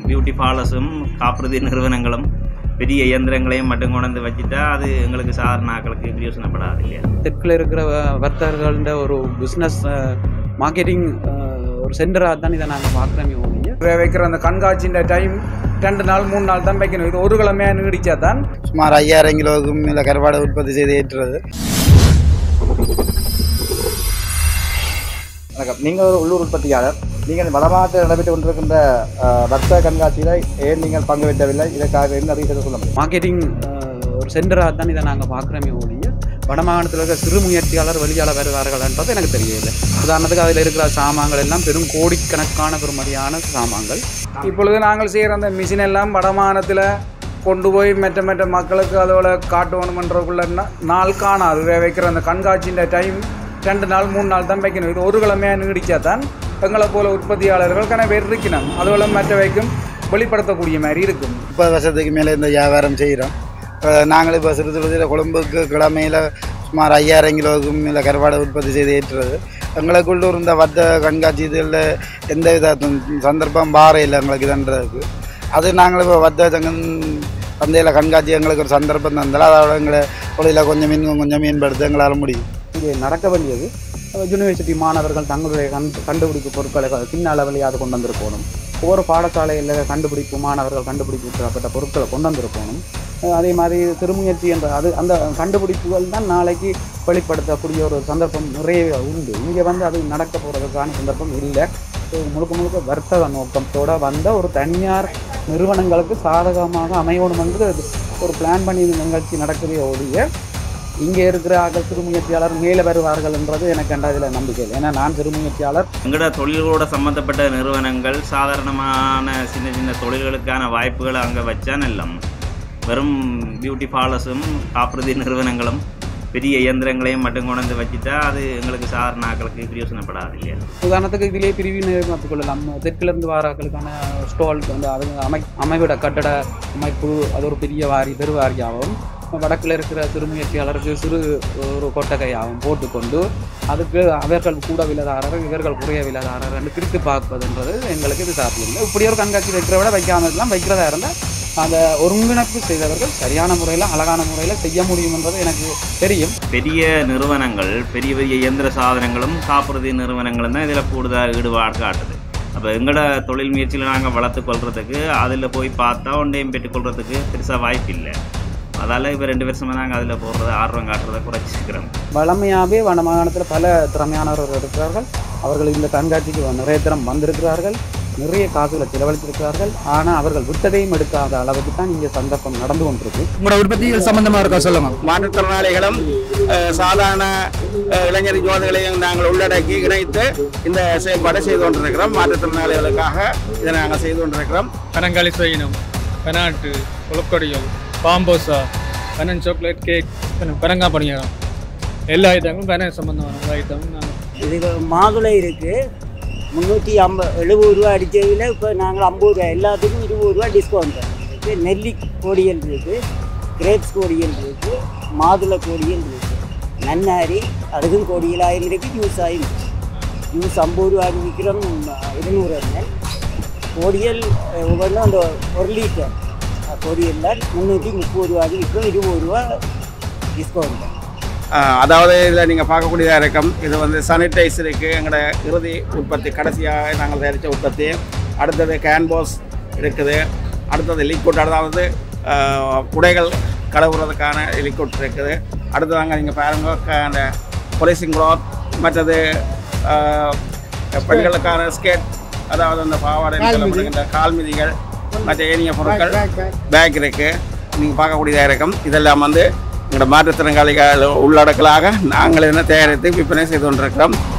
beauty பார்லர்ஸும் காப்புறுதி நிறுவனங்களும் பெரிய இயந்திரங்களையும் மட்டும் கொண்டு வந்து வச்சுட்டா அது எங்களுக்கு சாதாரண ஆட்களுக்கு பிரயோசனப்படாது இல்லையா தெற்கில் இருக்கிற வ- வர்த்தகர்கள்ட ஒரு பிஸ்னஸ் மார்க்கெட்டிங் ஒரு சென்டராக தான் இதை நாங்கள் பார்க்குறோமே ஒழிய வே- வைக்கிற அந்த கண்காட்சியின் டைம் ரெண்டு நாள் மூணு நாள் தான் வைக்கணும் இது ஒரு கிழமையாக நீடிச்சா தான் சுமார் ஐயாயிரம் கிலோவுக்கும் மேலே கருவாடை உற்பத்தி செய்து ஏற்றுறது வணக்கம் நீங்கள் ஒரு உள்ளூர் உற்பத்தியாளர் நீங்கள் வடமாநிலத்தில் நடைபெற்று கொண்டிருக்கின்ற அஹ், வர்த்தக கண்காட்சியில் ஏன் நீங்கள் பங்கு பெற்றவில்லை இதற்காக என்ன ரீசன் சொல்ல முடியும் மார்க்கெட்டிங் ஒரு சென்டராக தான் இதை நாங்கள் பார்க்குறோமே ஒழிய வடமாகாணத்தில் இருக்கிற சிறு முயற்சியாளர் வெளியால் வருவார்கள்ன்றது எனக்கு தெரியல உதாரணத்துக்கு அதில் இருக்கிற சாமான்கள் எல்லாம் பெரும் கோடிக்கணக்கான பெருமதியான சாமான்கள் இப்பொழுது நாங்கள் செய்கிற அந்த மிஷின் எல்லாம் வடமாநிலத்தில் கொண்டு போய் மற்ற மற்ற மக்களுக்கு அதோட காட்டணுமன்றக்குள்ள நா- நாள் காணாது வே- வைக்கிற அந்த கண்காட்சியின் டைம் ரெண்டு நாள் மூணு நாள் தான் வைக்கணும் இது ஒரு கிழமையாக நீடிச்சா தான் எங்களை போல உற்பத்தியாளர்கள் கன பேர் இருக்கணும் அதோட மற்ற வைக்கும் வெளிப்படுத்தக்கூடிய மாதிரி இருக்கும் முப்பது வருஷத்துக்கு மேலே இந்த வியாபாரம் செய்கிறோம் நாங்கள் இப்போ சிறு சிறு கொழும்புக்கு கிழமையில் சுமார் ஐயாயிரம் கிலோவுக்கும் மேலே கருவாடை உற்பத்தி செய்து ஏற்றுறது எங்களுக்குள்ள இருந்த வர்த்தக கண்காட்சி இதில் எந்த வித தொ- சந்தர்ப்பம் பாறை இல்லை எங்களுக்கு இதுன்றதுக்கு அது நாங்கள் இப்போ வர்த்தக சங்கம் சந்தையில் கண்காட்சி எங்களுக்கு ஒரு சந்தர்ப்பம் தந்தால் அதோட எங்களை தொழிலை கொஞ்சம் மீன் கொஞ்சம் மேம்படுத்த எங்களால் முடியும் இது நடக்க வேண்டியது யூனிவர்சிட்டி மாணவர்கள் தங்களுடைய கண் கண்டுபிடிப்பு பொருட்களை பின்னால் வழியாக கொண்டு வந்திருக்கணும் ஒவ்வொரு பாடசாலையில் கண்டுபிடிப்பு மாணவர்கள் கண்டுபிடிக்கப்பட்ட பொருட்களை கொண்டு வந்திருக்கணும் அஹ் அதே மாதிரி திருமுயற்சி என்ற அது அந்த கண்டுபிடிப்புகள் தான் நாளைக்கு வெளிப்படுத்தக்கூடிய ஒரு சந்தர்ப்பம் நிறைய உண்டு இங்கே வந்து அது நடக்க போகிறதுக்கான சந்தர்ப்பம் இல்லை ஸோ முழுக்க முழுக்க வர்த்தக நோக்கத்தோட வந்த ஒரு தனியார் நிறுவனங்களுக்கு சாதகமாக அமையணும் என்று ஒரு பிளான் பண்ணி இந்த நிகழ்ச்சி நடக்குதே ஒழிய இங்கே இருக்கிற ஆக்கள் சிறுமுயற்சியாளர் மேலே வருவார்கள் என்றது எனக்கு அதில் நம்பிக்கை இல்லை ஏன்னா நான் சிறுமுயற்சியாளர் எங்களோட தொழில்களோட சம்மந்தப்பட்ட நிறுவனங்கள் சாதாரணமான சின்ன சின்ன தொழில்களுக்கான வாய்ப்புகளை அங்கே வச்சா நல்லம் வெறும் பியூட்டி பார்லர்ஸும் காப்புறுதி நிறுவனங்களும் பெரிய இயந்திரங்களையும் மட்டும் கொண்டு வந்து வச்சுட்டா அது எங்களுக்கு சாதாரண ஆட்களுக்கு பிரயோசனப்படாது இல்லையா உதாரணத்துக்கு இதிலே பிரிவினை கொள்ளலாம் தெற்கிலிருந்து வாராக்களுக்கான ஸ்டால் வந்து அது அமை அமைவிட கட்டட அமைப்பு அது ஒரு பெரிய வாரி பெருவாரியாகவும் வடக்கில் இருக்கிற சிறுமுயற்சியாளருக்கு சிறு ஒரு கொட்டகையாகவும் போட்டுக்கொண்டு அதுக்கு அவர்கள் கூட விலதாரர் இவர்கள் குறைய விலதாரர் என்று பிரித்து பார்ப்பதுன்றது எங்களுக்கு இது சாத்தியம் இல்லை இப்படி ஒரு கண்காட்சி வைக்கிறத விட வைக்காம இருக்கலாம் வைக்கிறதா இருந்தால் அந்த ஒருங்கிணைப்பு செய்தவர்கள் சரியான முறையில் அழகான முறையில் செய்ய முடியும்ன்றது எனக்கு தெரியும் பெரிய நிறுவனங்கள் பெரிய பெரிய இயந்திர சாதனங்களும் காப்புறுதி நிறுவனங்களும் தான் இதில் கூடுதல் ஈடுபாடு காட்டுது அப்போ எங்களோட தொழில் முயற்சியில் நாங்கள் வளர்த்து கொள்றதுக்கு அதில் போய் பார்த்தா ஒன்றையும் பெற்றுக்கொள்றதுக்கு பெருசாக வாய்ப்பு இல்லை அதால் இப்போ ரெண்டு வருஷமாக நாங்கள் அதில் போடுறது ஆர்வம் காட்டுறதை குறைச்சிக்கிறோம் வளமையாகவே வட மாகாணத்தில் பல திறமையானவர்கள் இருக்கிறார்கள் அவர்கள் இந்த கண்காட்சிக்கு நிறைய திறம் வந்திருக்கிறார்கள் நிறைய காசுகளை செலவழித்திருக்கிறார்கள் ஆனால் அவர்கள் விட்டதையும் எடுக்காத அளவுக்கு தான் இங்கே சந்தர்ப்பம் நடந்து கொண்டிருக்கு உங்களோட உற்பத்திகள் சம்பந்தமா இருக்கா சொல்லுங்க மாற்றுத்திறனாளிகளும் அஹ், சாதாரண அஹ், இளைஞர் யோதைகளையும் நாங்கள் உள்ளடக்கி இணைத்து இந்த செயல்பாடை செய்து கொண்டிருக்கிறோம் மாற்றுத்திறனாளிகளுக்காக இதை நாங்கள் செய்து கொண்டிருக்கிறோம் பனங்காலி சுயினம் பெனாட்டு கொழுக்கொடிகள் பாம்போசா பனன் சாக்லேட் கேக் பனங்கா பணியாரம் எல்லா ஐட்டங்களும் பன சம்பந்தமான ஐட்டமும் நாங்கள் இதுக்கு மாதுளை இருக்குது முந்நூற்றி ஐம்பது எழுபது ரூபா அடித்ததில் இப்போ நாங்கள் ஐம்பது ரூபா எல்லாத்துக்கும் இருபது ரூபா டிஸ்கவுண்ட் இருக்குது நெல்லி கோடியல் இருக்குது கிரேப்ஸ் கோடியல் இருக்குது மாதுளை கோடியல் இருக்குது நன்னாரி அதுக்கும் கோடியலாயும் இருக்குது ஜூஸ் ஆயும் ஜூஸ் ஐம்பது ரூபாய்க்கு விற்கிறோம் இருநூறு எம்எல் கோடியல் அஹ், ஒவ்வொன்றும் அந்த ஒரு லிட்டர் கோடியலில் முந்நூற்றி முப்பது ரூபாய்க்கு விற்கிறோம் இருபது ரூபா டிஸ்கவுண்ட் அஹ், அதாவது இதில் நீங்கள் பார்க்கக்கூடியதாக இருக்கும் இது வந்து சானிடைசருக்கு எங்களோட இறுதி உற்பத்தி கடைசியாக நாங்கள் தயாரித்த உற்பத்தி அடுத்தது கேன்வாஸ் இருக்குது அடுத்தது லிக்விட் அதாவது அஹ், குடைகள் கழுவுறதுக்கான லிக்விட் இருக்குது அடுத்ததாங்க நீங்கள் பாருங்க க- அந்த பொலிசிங் க்ளாத் மற்றது அஹ், பெண்களுக்கான ஸ்கேட் அதாவது அந்த பாவாடை சொல்லப்படுகின்ற கால் மிதிகள் மற்ற ஏனைய பொருட்கள் பேக் இருக்குது நீங்கள் பார்க்கக்கூடியதாக இருக்கும் இதெல்லாம் வந்து எங்களோட மாற்றுத்திறனாளிகள் உள்ளடக்கலாக நாங்கள் என்ன தயாரித்து விற்பனை செய்து கொண்டிருக்கிறோம்